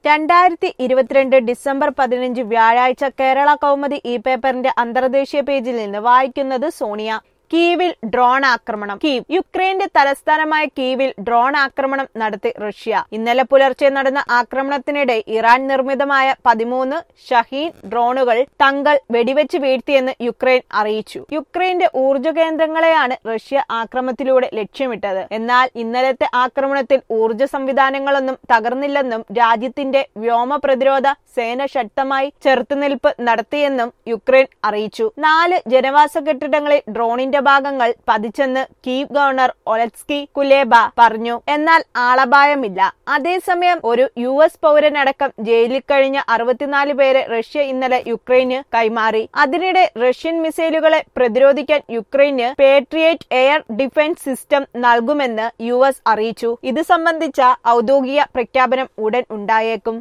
രണ്ടായിരത്തി ഇരുപത്തിരണ്ട് ഡിസംബർ പതിനഞ്ച് വ്യാഴാഴ്ച കേരള കൗമുദി ഈ പേപ്പറിന്റെ അന്തർദേശീയ പേജിൽ നിന്ന് വായിക്കുന്നത് സോണിയ കീവിൽ ഡ്രോൺ ആക്രമണം കീവ് യുക്രൈന്റെ തലസ്ഥാനമായ കീവിൽ ഡ്രോൺ ആക്രമണം നടത്തി റഷ്യ ഇന്നലെ പുലർച്ചെ നടന്ന ആക്രമണത്തിനിടെ ഇറാൻ നിർമ്മിതമായ പതിമൂന്ന് ഷഹീൻ ഡ്രോണുകൾ തങ്ങൾ വെടിവെച്ച് വീഴ്ത്തിയെന്ന് യുക്രൈൻ അറിയിച്ചു യുക്രൈന്റെ ഊർജ്ജ കേന്ദ്രങ്ങളെയാണ് റഷ്യ ആക്രമണത്തിലൂടെ ലക്ഷ്യമിട്ടത് എന്നാൽ ഇന്നലത്തെ ആക്രമണത്തിൽ ഊർജ്ജ സംവിധാനങ്ങളൊന്നും തകർന്നില്ലെന്നും രാജ്യത്തിന്റെ വ്യോമ പ്രതിരോധ സേന ശക്തമായി ചെറുത്തുനിൽപ്പ് നടത്തിയെന്നും യുക്രൈൻ അറിയിച്ചു നാല് ജനവാസ കെട്ടിടങ്ങളിൽ ഡ്രോണിന്റെ ഭാഗങ്ങൾ പതിച്ചെന്ന് കീവ് ഗവർണർ ഒലറ്റ്സ്കി കുലേബ പറഞ്ഞു എന്നാൽ ആളപായമില്ല അതേസമയം ഒരു യു എസ് പൗരനടക്കം ജയിലിൽ കഴിഞ്ഞ അറുപത്തിനാല് പേരെ റഷ്യ ഇന്നലെ യുക്രൈന് കൈമാറി അതിനിടെ റഷ്യൻ മിസൈലുകളെ പ്രതിരോധിക്കാൻ യുക്രൈന് പേട്രിയേറ്റ് എയർ ഡിഫൻസ് സിസ്റ്റം നൽകുമെന്ന് യു എസ് അറിയിച്ചു ഇത് സംബന്ധിച്ച ഔദ്യോഗിക പ്രഖ്യാപനം ഉടൻ ഉണ്ടായേക്കും